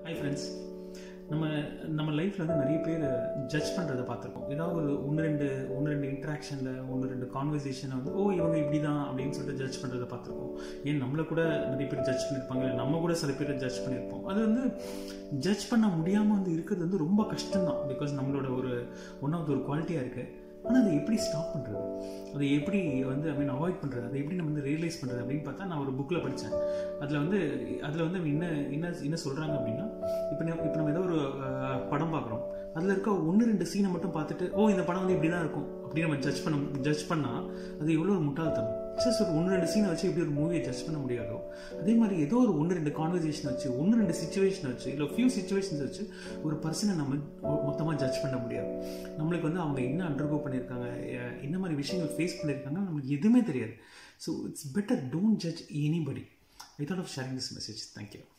hi friends நம்ம நம்ம லைஃப்பில் வந்து நிறைய பேர் ஜட்ஜ் பண்ணுறதை பார்த்துருக்கோம் ஏதாவது ஒரு ஒன்று ரெண்டு ஒன்று ரெண்டு இன்ட்ராக்ஷனில் ஒன்று ரெண்டு கான்வர்சேஷனை வந்து ஓ இவங்க இப்படி தான் அப்படின்னு சொல்லிட்டு ஜட்ஜ் பண்ணுறதை பார்த்துருக்கோம் ஏன் நம்மளை கூட நிறைய பேர் ஜட்ஜ் பண்ணியிருப்பாங்க இல்லை நம்ம கூட சில பேர் ஜட்ஜ் பண்ணியிருப்போம் அது வந்து ஜட்ஜ் பண்ண முடியாமல் வந்து இருக்கிறது வந்து ரொம்ப கஷ்டம்தான் பிகாஸ் நம்மளோட ஒரு ஒன் ஆஃப் ஒரு குவாலிட்டியாக இருக்குது ஆனால் அதை எப்படி ஸ்டாப் பண்ணுறது அதை எப்படி வந்து ஐ மீன் அவாய்ட் பண்ணுறது அதை எப்படி நம்ம வந்து ரியலைஸ் பண்ணுறது அப்படின்னு பார்த்தா நான் ஒரு புக்கில் படித்தேன் அதில் வந்து அதில் வந்து என்ன என்ன என்ன சொல்கிறாங்க அப்படின்னா இப்போ நம்ம இப்போ நம்ம ஏதோ ஒரு அஹ், படம் பார்க்குறோம் அதில் இருக்க ஒன்று ரெண்டு சீனை மட்டும் பார்த்துட்டு ஓ இந்த படம் வந்து இப்படி தான் இருக்கும் அப்படி நம்ம ஜட்ஜ் பண்ண ஜட்ஜ் பண்ணால் அது எவ்வளோ ஒரு முட்டாள்தனம் ஜஸ்ட் ஒரு ஒன்று ரெண்டு சீனை வச்சு எப்படி ஒரு மூவியை ஜட்ஜ் பண்ண முடியாதோ அதே மாதிரி ஏதோ ஒரு ஒன்று ரெண்டு கான்வர்சேஷன் வச்சு ஒன்று ரெண்டு சுச்சுவேஷன் வச்சு இல்லை ஃபியூ சுச்சுவேஷன்ஸ் வச்சு ஒரு பர்சனை நம்ம மொத்தமாக ஜட்ஜ் பண்ண முடியாது நம்மளுக்கு வந்து அவங்க என்ன அண்டர்கோ பண்ணியிருக்காங்க எ- என்ன மாதிரி விஷயங்கள் ஃபேஸ் பண்ணியிருக்காங்க நம்மளுக்கு எதுவுமே தெரியாது so it's better don't judge anybody I thought of sharing this message thank you